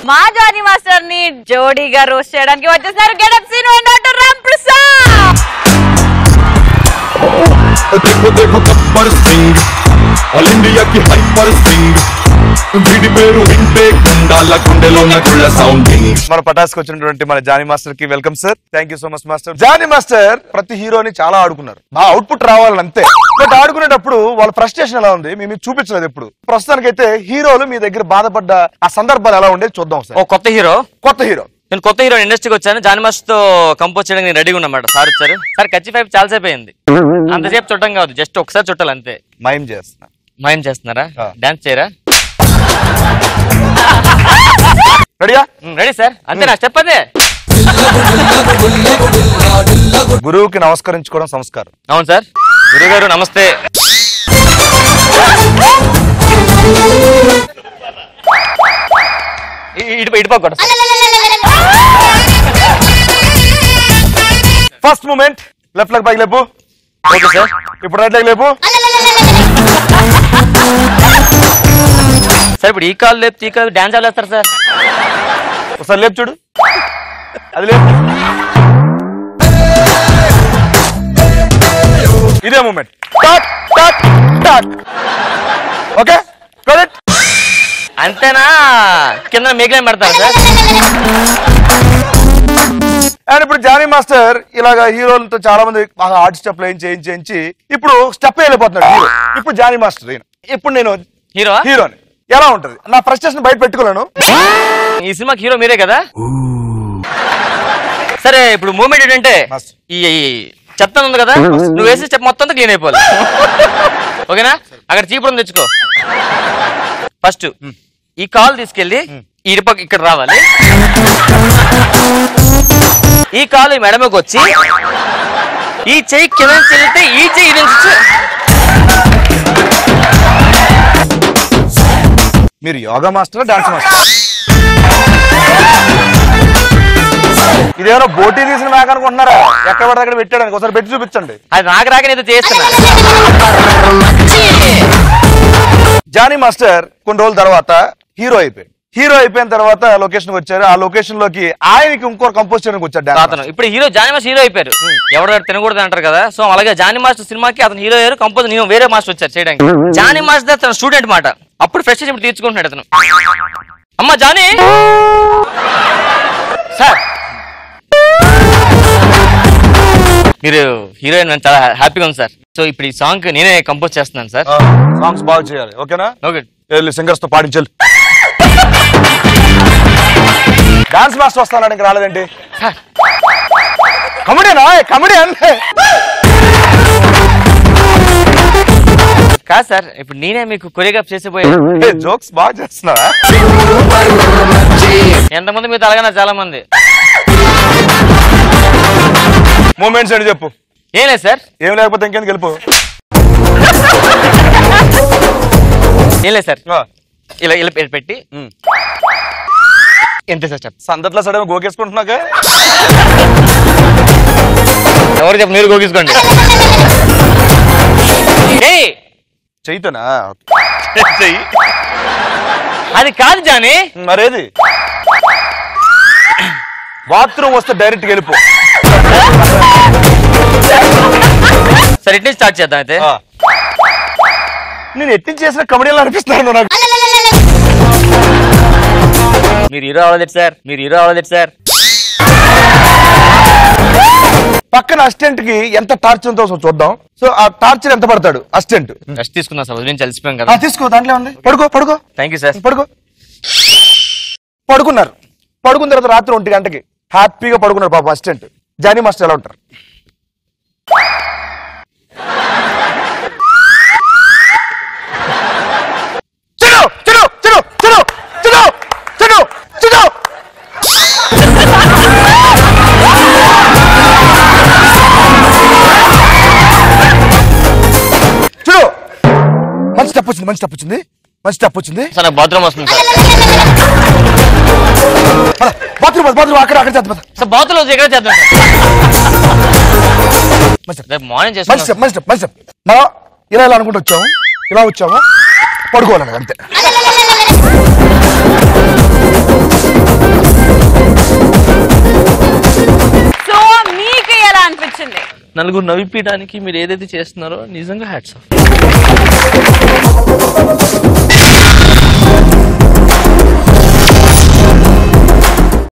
మా Johnny master ని జోడీగా రోస్ట్ చేయడానికి వచ్చేసారు getup Seen and doctor Ram Prasad देखो देखो गब्बर सिंह ఆల్ ఇండియాకి హైపర్ సింగ్ వీడి పేరు వింటే గుండాల గుండెలోన గుళ్ళ సౌండింగ్ మన పటాస్కి వచ్చినటువంటి మన జానీ మాస్టర్ కి welcome sir thank you so much master Jani master ప్రతి హీరోని చాలా ఆడుకున్నారు బాగా అవుట్పుట్ రావాలని అంతే బట్ ఆడుకునేటప్పుడు వాళ్ళ ఫ్రస్ట్రేషన్ ఎలా ఉంది మేము చూపించలేదు ఎప్పుడు ప్రస్తుతానికైతే హీరోలు మీ దగ్గర బాధపడ్డ ఆ సందర్భాలు ఎలా ఉండే చూద్దాం ఓ సార్ కొత్త హీరో కొత్త హీరో నేను కొత్త హీరో ఇండస్ట్రీకి వచ్చాను జాని మాస్టర్ తో కంపోజ్ చేయడానికి నేను రెడీగా ఉన్నమాట సార్ వచ్చారు సార్ కచ్చి ఫైవ్ చాలా సేపు అయింది అంతసేపు చుట్టం కాదు జస్ట్ ఒకసారి చుట్టాలి అంతే మయం చేస్తున్నా మాయం చేస్తున్నారా ఆ. డాన్స్ చేయరా రెడీయా రెడీ సార్ అంతే నా స్టెప్ అదే గురువుకి నమస్కరించుకోవడం సంస్కారం అవును సార్ గురుగారు నమస్తే ఇ- ఇటు ఇటుపక్క ఫస్ట్ మూమెంట్ లెఫ్ట్ లెగ్ పైకి లేపు ఓకే సార్ ఇప్పుడు రైట్ లెగ్ లేపు సార్ ఇప్పుడు ఈ కాల్ లేపు ఈ కాల్ డాన్స్ వేస్తారు సార్ ఒకసారి లేపు చూడు అది లేపు ఇదే మూమెంట్ టాక్ టాక్ టాక్ ఓకే కరెక్ట్ అంతేనా కింద మేకలేం పెడతారు సార్ అండ్ ఇప్పుడు జానీ మాస్టర్ ఇలాగ హీరోలతో చాలా మంది బాగా ఆర్ట్ స్టెప్ లైన్ చేయించి చేయించి ఇప్పుడు స్టెప్ వెళ్ళిపోతున్నాడు హీరో ఇప్పుడు జానీ మాస్టర్ ఈయన. ఇప్పుడు నేను హీరో హీరోని ఎలా ఉంటది నా ఫ్రస్ట్రేషన్ బయట పెట్టుకోలేను ఈ సినిమాకి హీరో మీరే కదా సరే ఇప్పుడు మూమెంట్ ఏంటంటే మస్త్. ఈ ఈ చెత్త ఉంది కదా నువ్వు వేసి స్టెప్ మొత్తం క్లీన్ అయిపోవాలి ఓకేనా అక్కడ చీపురం తెచ్చుకో ఫస్ట్ ఈ కాల్ తీసుకెళ్ళి ఈ ఇటుపక్క ఇక్కడ రావాలి ఈ కాలు ఈ మెడమకి వచ్చి ఈ చెయ్యి కింద నుంచి వెళ్తే ఈ చెయ్యి ఇది నుంచి మీరు యోగా మాస్టర్ డాన్స్ మాస్టర్ ఇదేమైనా బోటీ తీసిన మేక అనుకుంటున్నారా ఎక్కడ పడితే అక్కడ పెట్టాడు ఒకసారి పెట్టి చూపించండి అది నాకు రాక నేను చేస్తున్నా జానీ మాస్టర్ కొన్ని రోజుల తర్వాత హీరో అయిపోయాడు హీరో అయిపోయిన తర్వాత లొకేషన్ వచ్చారు ఆ లొకేషన్ లోకి ఆయనకి ఇంకో కంపోజ్ చేయడానికి వచ్చాడు dance అతను ఇప్పుడు హీరో జానీ మాస్టర్ హీరో అయిపోయారు ఎవరు తినకూడదు అంటారు కదా సో అలాగే జానీ మాస్టర్ సినిమాకి అతను హీరో అయ్యారు కంపోజ్ నేను వేరే మాస్టర్ వచ్చారు చేయడానికి జానీ మాస్టర్ తన స్టూడెంట్ మాట అప్పుడు ఫ్రెష్ ఇప్పుడు తీర్చుకుంటున్నాడు అతను అమ్మా జానీ సార్ మీరు హీరోయిన్ నాకు చాలా హ్యాపీగా ఉంది సార్ సో ఇప్పుడు ఈ సాంగ్ నేనే కంపోజ్ చేస్తున్నాను సార్ సాంగ్స్ బాగా చేయాలి ఓకేనా ఓకే వెళ్ళి సింగర్స్ తో పాటించాలి డాన్స్ మాస్టర్ వస్తాను ఇంకా రాలేదండి సార్ కమెడీనా కమెడీ అంటే కాదు సార్ ఇప్పుడు నేనే మీకు కొరియోగ్రాఫ్ చేసిపోయా జోక్స్ బాగా చేస్తున్నావా ఎంతమంది మీతో అలాగనా చాలా మంది మూమెంట్స్ అని చెప్పు ఏం లేదు సార్ ఏం లేకపోతే ఇంకెందుకు వెళ్ళిపో ఏం లేదు సార్ ఆ, ఇలా ఇలా పె- పెట్టి ఉమ్. ఎంత సార్ చెప్ సందట్లో సడన్ గోకేసుకుంటున్నాక ఎవరు చెప్పు మీరు గోగించుకోండి ఏయ్! చెయ్యితోనా చెయ్యి. అది కాదు జాని మరేది బాత్రూమ్ వస్తే డైరెక్ట్ వెళ్ళిపో సరే ఇటు నుంచి స్టార్ట్ చేద్దాం అయితే ఆ. నేను ఎట్టించి చేసిన కమెడీలు అనిపిస్తున్నాను నాకు మీరు హీరో అవ్వలేదు సార్ మీరు హీరో అవ్వలేదు సార్ పక్కన అసిస్టెంట్ కి ఎంత టార్చర్ ఉందో ఒకసారి చూద్దాం సో ఆ టార్చర్ ఎంత పడతాడు అసిస్టెంట్ రెస్ట్ తీసుకుందాం సార్ ఉదయం కలిసిపోయాం కదా తీసుకో దాంట్లో ఉంది పడుకో పడుకో థ్యాంక్ యూ సార్ పడుకో పడుకున్నారు పడుకున్న తర్వాత రాత్రి ఒంటి గంటకి హ్యాపీగా పడుకున్నారు పాప అసిస్టెంట్ జానీ మాస్టర్ ఎలా ఉంటారు చెడు చెడు చెడు చెడు చెడు చెడు చెడు చూడు మంచి స్టెప్ వచ్చింది మంచి స్టెప్ వచ్చింది మంచి స్టెప్ వచ్చింది సార్ నాకు బాత్రూమ్ వస్తుంది సార్ బాత్రూమ్ బాత్రూమ్ అక్కడ అక్కడ చేద్దాం సార్ బాత్రూమ్ ఎక్కడ చేద్దాం మంచి సార్ రేపు మార్నింగ్ మంచి చేసుకుందాం స్టెప్ మంచి స్టెప్ మంచి స్టెప్ మనం ఇలా ఇలా అనుకుంటూ వచ్చాము ఇలా వచ్చాము పడుకోవాలి అంతే నలుగురు నవ్విపించడానికి మీరు ఏదైతే చేస్తున్నారో నిజంగా హ్యాట్స్ ఆఫ్